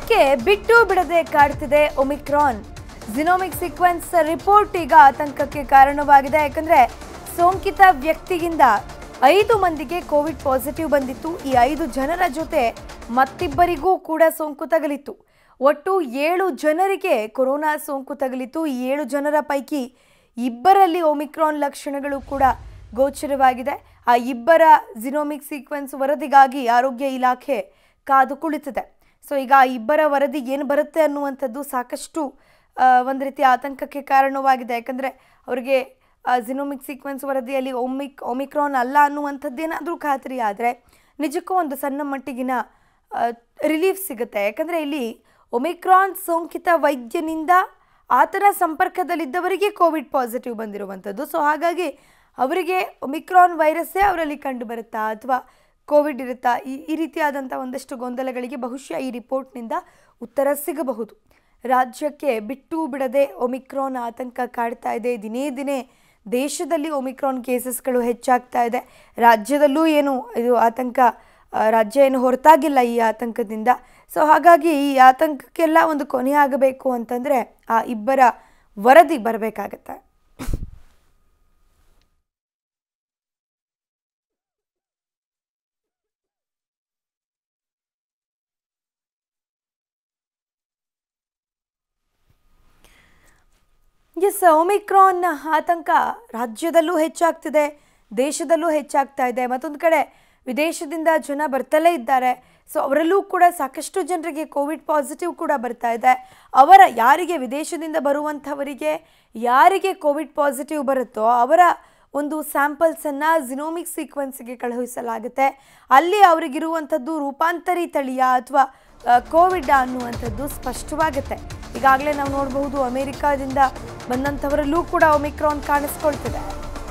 ರಾಜ್ಯಕ್ಕೆ ಬಿಟ್ಟು ಬಿಡದೆ ಕಾಡ್ತಿದೆ ಒಮಿಕ್ರಾನ್ ಜಿನೋಮಿಕ್ ಸೀಕ್ವೆನ್ಸ್ ರಿಪೋರ್ಟ್ ಈಗ ಆತಂಕಕ್ಕೆ ಕಾರಣವಾಗಿದೆ ಯಾಕಂದ್ರೆ ಸೋಂಕಿತ ವ್ಯಕ್ತಿಗಿಂದ ಐದು ಮಂದಿಗೆ ಕೋವಿಡ್ ಪಾಸಿಟಿವ್ ಬಂದಿತ್ತು ಈ ಐದು ಜನರ ಜೊತೆ ಮತ್ತಿಬ್ಬರಿಗೂ ಕೂಡ ಸೋಂಕು ತಗಲಿತ್ತು ಒಟ್ಟು ಏಳು ಜನರಿಗೆ ಕೊರೋನಾ ಸೋಂಕು ತಗಲಿತ್ತು ಈ ಏಳು ಜನರ ಪೈಕಿ ಇಬ್ಬರಲ್ಲಿ ಒಮಿಕ್ರಾನ್ ಲಕ್ಷಣಗಳು ಕೂಡ ಗೋಚರವಾಗಿದೆ ಆ ಇಬ್ಬರ ಜಿನೋಮಿಕ್ ಸೀಕ್ವೆನ್ಸ್ ವರದಿಗಾಗಿ ಆರೋಗ್ಯ ಇಲಾಖೆ ಕಾದು ಕುಳಿತಿದೆ ಸೊ ಈಗ ಆ ಇಬ್ಬರ ವರದಿ ಏನು ಬರುತ್ತೆ ಅನ್ನುವಂಥದ್ದು ಸಾಕಷ್ಟು ಆ, ಒಂದು ರೀತಿ ಆತಂಕಕ್ಕೆ ಕಾರಣವಾಗಿದೆ ಯಾಕಂದರೆ ಅವರಿಗೆ ಜಿನೋಮಿಕ್ ಸೀಕ್ವೆನ್ಸ್ ವರದಿಯಲ್ಲಿ ಒಮಿಕ್ ಒಮಿಕ್ರಾನ್ ಅಲ್ಲ ಅನ್ನುವಂಥದ್ದೇನಾದರೂ ಖಾತ್ರಿ ಆದರೆ ನಿಜಕ್ಕೂ ಒಂದು ಸಣ್ಣ ಮಟ್ಟಿಗಿನ ರಿಲೀಫ್ ಸಿಗುತ್ತೆ ಯಾಕಂದರೆ ಇಲ್ಲಿ ಒಮಿಕ್ರಾನ್ ಸೋಂಕಿತ ವೈದ್ಯನಿಂದ ಆತನ ಸಂಪರ್ಕದಲ್ಲಿದ್ದವರಿಗೆ ಕೋವಿಡ್ ಪಾಸಿಟಿವ್ ಬಂದಿರುವಂಥದ್ದು ಸೊ ಹಾಗಾಗಿ ಅವರಿಗೆ ಒಮಿಕ್ರಾನ್ ವೈರಸ್ಸೇ ಅವರಲ್ಲಿ ಕಂಡು ಬರುತ್ತಾ ಅಥವಾ ಕೋವಿಡ್ ಇರುತ್ತಾ ಈ ಈ ರೀತಿಯಾದಂಥ ಒಂದಷ್ಟು ಗೊಂದಲಗಳಿಗೆ ಬಹುಶಃ ಈ ರಿಪೋರ್ಟ್ನಿಂದ ಉತ್ತರ ಸಿಗಬಹುದು ರಾಜ್ಯಕ್ಕೆ ಬಿಟ್ಟು ಬಿಡದೆ ಒಮಿಕ್ರಾನ್ ಆತಂಕ ಕಾಡ್ತಾ ಇದೆ ದಿನೇ ದಿನೇ ದೇಶದಲ್ಲಿ ಒಮಿಕ್ರಾನ್ ಕೇಸಸ್ಗಳು ಹೆಚ್ಚಾಗ್ತಾ ಇದೆ ರಾಜ್ಯದಲ್ಲೂ ಏನು ಇದು ಆತಂಕ ಆ, ರಾಜ್ಯ ಏನು ಹೊರತಾಗಿಲ್ಲ ಈ ಆತಂಕದಿಂದ ಸೊ ಹಾಗಾಗಿ ಈ ಆತಂಕಕ್ಕೆಲ್ಲ ಒಂದು ಕೊನೆ ಆಗಬೇಕು ಅಂತಂದರೆ ಆ ಇಬ್ಬರ ವರದಿ ಬರಬೇಕಾಗತ್ತೆ ಎಸ್ ಒಮಿಕ್ರಾನ್ ಆತಂಕ ರಾಜ್ಯದಲ್ಲೂ ಹೆಚ್ಚಾಗ್ತಿದೆ ದೇಶದಲ್ಲೂ ಹೆಚ್ಚಾಗ್ತಾ ಇದೆ ಮತ್ತೊಂದು ಕಡೆ ವಿದೇಶದಿಂದ ಜನ ಬರ್ತಲೇ ಇದ್ದಾರೆ ಸೊ ಅವರಲ್ಲೂ ಕೂಡ ಸಾಕಷ್ಟು ಜನರಿಗೆ ಕೋವಿಡ್ ಪಾಸಿಟಿವ್ ಕೂಡ ಬರ್ತಾ ಇದೆ ಅವರ ಯಾರಿಗೆ ವಿದೇಶದಿಂದ ಬರುವಂಥವರಿಗೆ ಯಾರಿಗೆ ಕೋವಿಡ್ ಪಾಸಿಟಿವ್ ಬರುತ್ತೋ ಅವರ ಒಂದು ಸ್ಯಾಂಪಲ್ಸನ್ನು ಜಿನೋಮಿಕ್ ಸೀಕ್ವೆನ್ಸ್ಗೆ ಕಳುಹಿಸಲಾಗುತ್ತೆ ಅಲ್ಲಿ ಅವರಿಗಿರುವಂಥದ್ದು ರೂಪಾಂತರಿ ತಳಿಯ ಅಥವಾ ಕೋವಿಡ್ ಅನ್ನುವಂಥದ್ದು ಸ್ಪಷ್ಟವಾಗುತ್ತೆ ಈಗಾಗಲೇ ನಾವು ನೋಡಬಹುದು ಅಮೆರಿಕಾದಿಂದ ಬಂದಂಥವರಲ್ಲೂ ಕೂಡ ಒಮಿಕ್ರಾನ್ ಕಾಣಿಸ್ಕೊಳ್ತಿದೆ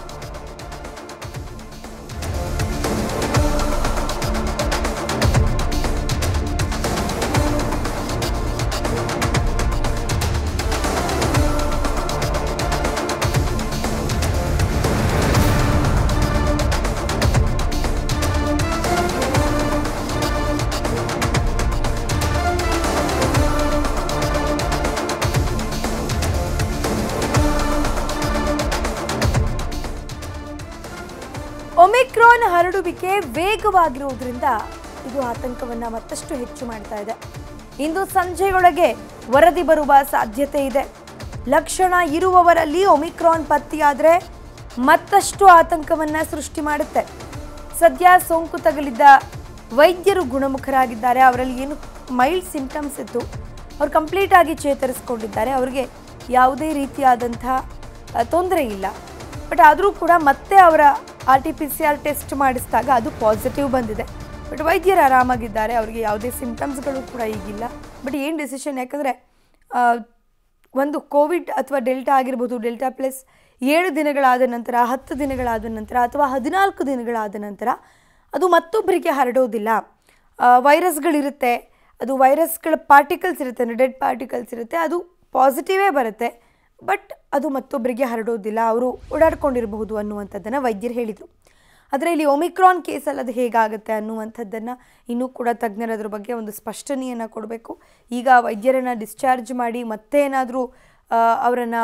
ಒಮಿಕ್ರಾನ್ ಹರಡುವಿಕೆ ವೇಗವಾಗಿರುವುದರಿಂದ ಇದು ಆತಂಕವನ್ನ ಮತ್ತಷ್ಟು ಹೆಚ್ಚು ಮಾಡ್ತಾ ಇದೆ ಇಂದು ಸಂಜೆಯೊಳಗೆ ವರದಿ ಬರುವ ಸಾಧ್ಯತೆ ಇದೆ ಲಕ್ಷಣ ಇರುವವರಲ್ಲಿ ಒಮಿಕ್ರಾನ್ ಪತ್ತೆಯಾದರೆ ಮತ್ತಷ್ಟು ಆತಂಕವನ್ನ ಸೃಷ್ಟಿ ಮಾಡುತ್ತೆ ಸದ್ಯ ಸೋಂಕು ತಗುಲಿದ್ದ ವೈದ್ಯರು ಗುಣಮುಖರಾಗಿದ್ದಾರೆ ಅವರಲ್ಲಿ ಏನು ಮೈಲ್ಡ್ ಸಿಂಪ್ಟಮ್ಸ್ ಇತ್ತು ಅವ್ರು ಕಂಪ್ಲೀಟ್ ಆಗಿ ಚೇತರಿಸ್ಕೊಂಡಿದ್ದಾರೆ ಅವರಿಗೆ ಯಾವುದೇ ರೀತಿಯಾದಂಥ ತೊಂದರೆ ಇಲ್ಲ ಬಟ್ ಆದರೂ ಕೂಡ ಮತ್ತೆ ಅವರ R T P C R test ಮಾಡಿಸಿದಾಗ ಅದು ಪಾಸಿಟಿವ್ ಬಂದಿದೆ ಬಟ್ ವೈದ್ಯರು ಆರಾಮಾಗಿದ್ದಾರೆ ಅವರಿಗೆ ಯಾವುದೇ ಸಿಂಪ್ಟಮ್ಸ್ಗಳು ಕೂಡ ಈಗಿಲ್ಲ ಬಟ್ ಏನು ಡಿಸಿಷನ್ ಯಾಕಂದರೆ ಒಂದು ಕೋವಿಡ್ ಅಥವಾ ಡೆಲ್ಟಾ ಆಗಿರ್ಬೋದು ಡೆಲ್ಟಾ ಪ್ಲಸ್ ಏಳು ದಿನಗಳಾದ ನಂತರ ಹತ್ತು ದಿನಗಳಾದ ನಂತರ ಅಥವಾ ಹದಿನಾಲ್ಕು ದಿನಗಳಾದ ನಂತರ ಅದು ಮತ್ತೊಬ್ಬರಿಗೆ ಹರಡೋದಿಲ್ಲ ಆ, ವೈರಸ್ಗಳಿರುತ್ತೆ ಅದು ವೈರಸ್ಗಳ ಪಾರ್ಟಿಕಲ್ಸ್ ಇರುತ್ತೆ ಅಂದರೆ ಡೆಡ್ ಪಾರ್ಟಿಕಲ್ಸ್ ಇರುತ್ತೆ ಅದು ಪಾಸಿಟಿವೇ ಬರುತ್ತೆ ಬಟ್ ಅದು ಮತ್ತೊಬ್ಬರಿಗೆ ಹರಡೋದಿಲ್ಲ ಅವರು ಓಡಾಡ್ಕೊಂಡಿರಬಹುದು ಅನ್ನುವಂಥದ್ದನ್ನು ವೈದ್ಯರು ಹೇಳಿದರು ಆದರೆ ಇಲ್ಲಿ ಒಮಿಕ್ರಾನ್ ಕೇಸಲ್ಲಿ ಅದು ಹೇಗಾಗುತ್ತೆ ಅನ್ನುವಂಥದ್ದನ್ನು ಇನ್ನೂ ಕೂಡ ತಜ್ಞರು ಅದ್ರ ಬಗ್ಗೆ ಒಂದು ಸ್ಪಷ್ಟನೆಯನ್ನು ಕೊಡಬೇಕು ಈಗ ವೈದ್ಯರನ್ನು ಡಿಸ್ಚಾರ್ಜ್ ಮಾಡಿ ಮತ್ತೆ ಏನಾದರೂ ಅವರನ್ನು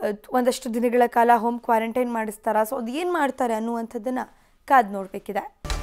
ಒಂದಷ್ಟು ದಿನಗಳ ಕಾಲ ಹೋಮ್ ಕ್ವಾರಂಟೈನ್ ಮಾಡಿಸ್ತಾರಾ ಸೊ ಅದು ಏನು ಮಾಡ್ತಾರೆ ಅನ್ನುವಂಥದ್ದನ್ನು ಕಾದು ನೋಡಬೇಕಿದೆ